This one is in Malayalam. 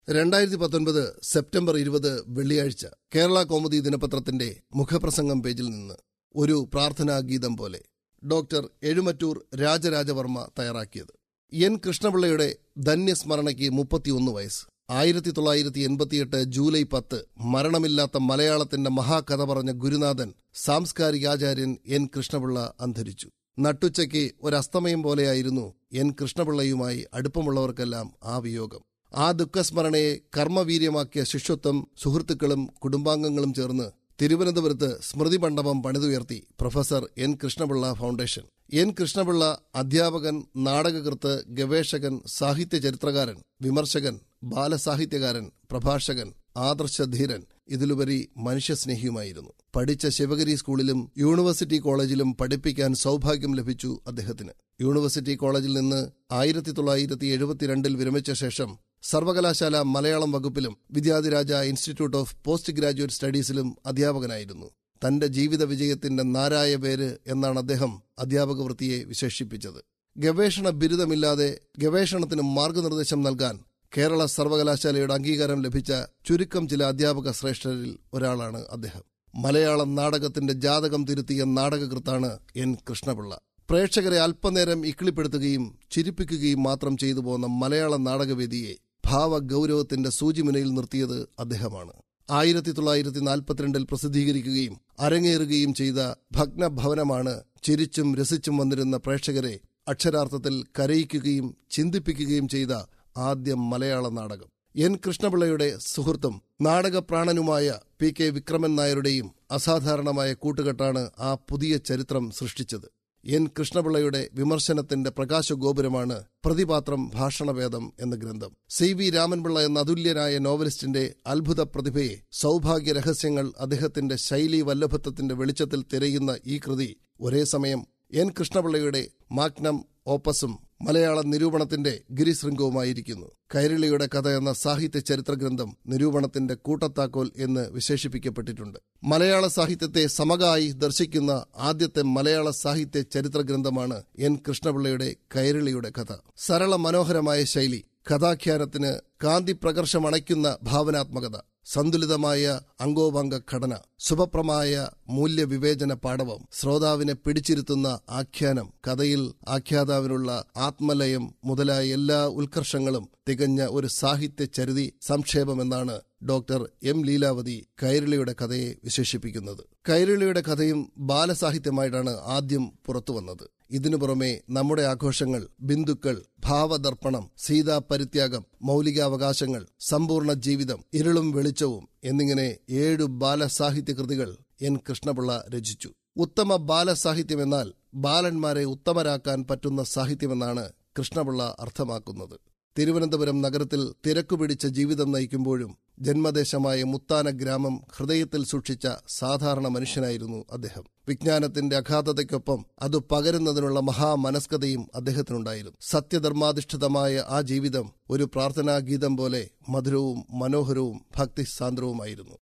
രണ്ടായിരത്തി പത്തൊൻപത് സെപ്റ്റംബർ ഇരുപത് വെള്ളിയാഴ്ച കേരള കൗമുദി ദിനപത്രത്തിന്റെ മുഖപ്രസംഗം പേജിൽ നിന്ന് ഒരു പ്രാർത്ഥനാ ഗീതം പോലെ ഡോക്ടർ എഴുമറ്റൂർ രാജരാജവർമ്മ തയ്യാറാക്കിയത് എൻ കൃഷ്ണപിള്ളയുടെ ധന്യസ്മരണയ്ക്ക് മുപ്പത്തിയൊന്ന് വയസ്സ് ആയിരത്തി തൊള്ളായിരത്തി എൺപത്തിയെട്ട് ജൂലൈ പത്ത് മരണമില്ലാത്ത മലയാളത്തിന്റെ മഹാകഥ പറഞ്ഞ ഗുരുനാഥൻ സാംസ്കാരികാചാര്യൻ എൻ കൃഷ്ണപിള്ള അന്തരിച്ചു നട്ടുച്ചയ്ക്ക് ഒരസ്തമയം പോലെയായിരുന്നു എൻ കൃഷ്ണപിള്ളയുമായി അടുപ്പമുള്ളവർക്കെല്ലാം ആ വിയോഗം ആ ദുഃഖസ്മരണയെ കർമ്മവീര്യമാക്കിയ ശിഷ്യത്വം സുഹൃത്തുക്കളും കുടുംബാംഗങ്ങളും ചേർന്ന് തിരുവനന്തപുരത്ത് സ്മൃതി മണ്ഡപം പണിതുയർത്തി professor N Krishna Pillai foundation N Krishna Pillai അധ്യാപകൻ നാടകകൃത്ത് ഗവേഷകൻ സാഹിത്യ ചരിത്രകാരൻ വിമർശകൻ ബാലസാഹിത്യകാരൻ പ്രഭാഷകൻ ആദർശധീരൻ ഇതിലുപരി മനുഷ്യസ്നേഹിയുമായിരുന്നു പഠിച്ച ശിവഗിരി സ്കൂളിലും യൂണിവേഴ്സിറ്റി കോളേജിലും പഠിപ്പിക്കാൻ സൗഭാഗ്യം ലഭിച്ചു അദ്ദേഹത്തിന് യൂണിവേഴ്സിറ്റി കോളേജിൽ നിന്ന് ആയിരത്തി തൊള്ളായിരത്തി എഴുപത്തിരണ്ടിൽ വിരമിച്ച ശേഷം സർവകലാശാല മലയാളം വകുപ്പിലും Vidyadhiraja institute of post graduate സ്റ്റഡീസിലും അധ്യാപകനായിരുന്നു തന്റെ ജീവിത വിജയത്തിന്റെ നാരായ പേര് എന്നാണ് അദ്ദേഹം അധ്യാപക വൃത്തിയെ വിശേഷിപ്പിച്ചത് ഗവേഷണ ബിരുദമില്ലാതെ ഗവേഷണത്തിന് മാർഗനിർദ്ദേശം നൽകാൻ കേരള സർവകലാശാലയുടെ അംഗീകാരം ലഭിച്ച ചുരുക്കം ചില അധ്യാപക ശ്രേഷ്ഠരിൽ ഒരാളാണ് അദ്ദേഹം മലയാളം നാടകത്തിന്റെ ജാതകം തിരുത്തിയ നാടകകൃത്താണ് എൻ കൃഷ്ണപിള്ള പ്രേക്ഷകരെ അല്പനേരം ഇക്കിളിപ്പെടുത്തുകയും ചിരിപ്പിക്കുകയും മാത്രം ചെയ്തു പോന്ന മലയാള നാടകവേദിയെ ഭാവഗൗരവത്തിന്റെ സൂചിമുനയിൽ നിർത്തിയത് അദ്ദേഹമാണ് ആയിരത്തി തൊള്ളായിരത്തി നാൽപ്പത്തിരണ്ടിൽ പ്രസിദ്ധീകരിക്കുകയും അരങ്ങേറുകയും ചെയ്ത ഭഗ്നഭവനമാണ് ചിരിച്ചും രസിച്ചും വന്നിരുന്ന പ്രേക്ഷകരെ അക്ഷരാർത്ഥത്തിൽ കരയിക്കുകയും ചിന്തിപ്പിക്കുകയും ചെയ്ത ആദ്യ മലയാള നാടകം എൻ കൃഷ്ണപിള്ളയുടെ സുഹൃത്തും നാടകപ്രാണനുമായ പി കെ വിക്രമൻ നായരുടെയും അസാധാരണമായ കൂട്ടുകെട്ടാണ് ആ പുതിയ ചരിത്രം സൃഷ്ടിച്ചത് എൻ കൃഷ്ണപിള്ളയുടെ വിമർശനത്തിന്റെ പ്രകാശഗോപുരമാണ് പ്രതിപാത്രം ഭാഷണവേദം എന്ന ഗ്രന്ഥം സി വി രാമൻപിള്ള എന്ന അതുല്യനായ നോവലിസ്റ്റിന്റെ അത്ഭുത പ്രതിഭയെ സൗഭാഗ്യ രഹസ്യങ്ങൾ അദ്ദേഹത്തിന്റെ ശൈലി വല്ലഭത്വത്തിന്റെ വെളിച്ചത്തിൽ തിരയുന്ന ഈ കൃതി ഒരേ സമയം എൻ കൃഷ്ണപിള്ളയുടെ മാഗ്നം ഓപ്പസും മലയാള നിരൂപണത്തിന്റെ ഗിരിശൃംഗവുമായിരിക്കുന്നു കൈരളിയുടെ കഥ എന്ന സാഹിത്യ ചരിത്ര ഗ്രന്ഥം നിരൂപണത്തിന്റെ കൂട്ടത്താക്കോൽ എന്ന് വിശേഷിപ്പിക്കപ്പെട്ടിട്ടുണ്ട് മലയാള സാഹിത്യത്തെ സമകായി ദർശിക്കുന്ന ആദ്യത്തെ മലയാള സാഹിത്യ ചരിത്ര ഗ്രന്ഥമാണ് എൻ കൃഷ്ണപിള്ളയുടെ കൈരളിയുടെ കഥ സരള മനോഹരമായ ശൈലി കഥാഖ്യാനത്തിന് കാന്തി പ്രകർഷമണയ്ക്കുന്ന ഭാവനാത്മകത സന്തുലിതമായ അംഗോപാംഗ ഘടന ശുഭപ്രമായ മൂല്യവിവേചന പാടവം ശ്രോതാവിനെ പിടിച്ചിരുത്തുന്ന ആഖ്യാനം കഥയിൽ ആഖ്യാതാവിനുള്ള ആത്മലയം മുതലായ എല്ലാ ഉത്കർഷങ്ങളും തികഞ്ഞ ഒരു സാഹിത്യ ചരിതി സംക്ഷേപമെന്നാണ് ഡോക്ടർ എം ലീലാവതി കൈരളിയുടെ കഥയെ വിശേഷിപ്പിക്കുന്നത് കൈരളിയുടെ കഥയും ബാലസാഹിത്യമായിട്ടാണ് ആദ്യം പുറത്തുവന്നത് ഇതിനു പുറമെ നമ്മുടെ ആഘോഷങ്ങൾ ബിന്ദുക്കൾ ഭാവദർപ്പണം സീതാ പരിത്യാഗം മൗലികാവകാശങ്ങൾ സമ്പൂർണ്ണ ജീവിതം ഇരുളും വെളിച്ചവും എന്നിങ്ങനെ ഏഴു ബാലസാഹിത്യ കൃതികൾ എൻ കൃഷ്ണപിള്ള രചിച്ചു ഉത്തമ ബാലസാഹിത്യമെന്നാൽ ബാലന്മാരെ ഉത്തമരാക്കാൻ പറ്റുന്ന സാഹിത്യമെന്നാണ് കൃഷ്ണപിള്ള അർത്ഥമാക്കുന്നത് തിരുവനന്തപുരം നഗരത്തിൽ തിരക്കുപിടിച്ച ജീവിതം നയിക്കുമ്പോഴും ജന്മദേശമായ മുത്താന ഗ്രാമം ഹൃദയത്തിൽ സൂക്ഷിച്ച സാധാരണ മനുഷ്യനായിരുന്നു അദ്ദേഹം വിജ്ഞാനത്തിന്റെ അഗാധതയ്ക്കൊപ്പം അത് പകരുന്നതിനുള്ള മഹാമനസ്കതയും അദ്ദേഹത്തിനുണ്ടായിരുന്നു സത്യധർമാധിഷ്ഠിതമായ ആ ജീവിതം ഒരു പ്രാർത്ഥനാഗീതം പോലെ മധുരവും മനോഹരവും ഭക്തിസാന്ദ്രവുമായിരുന്നു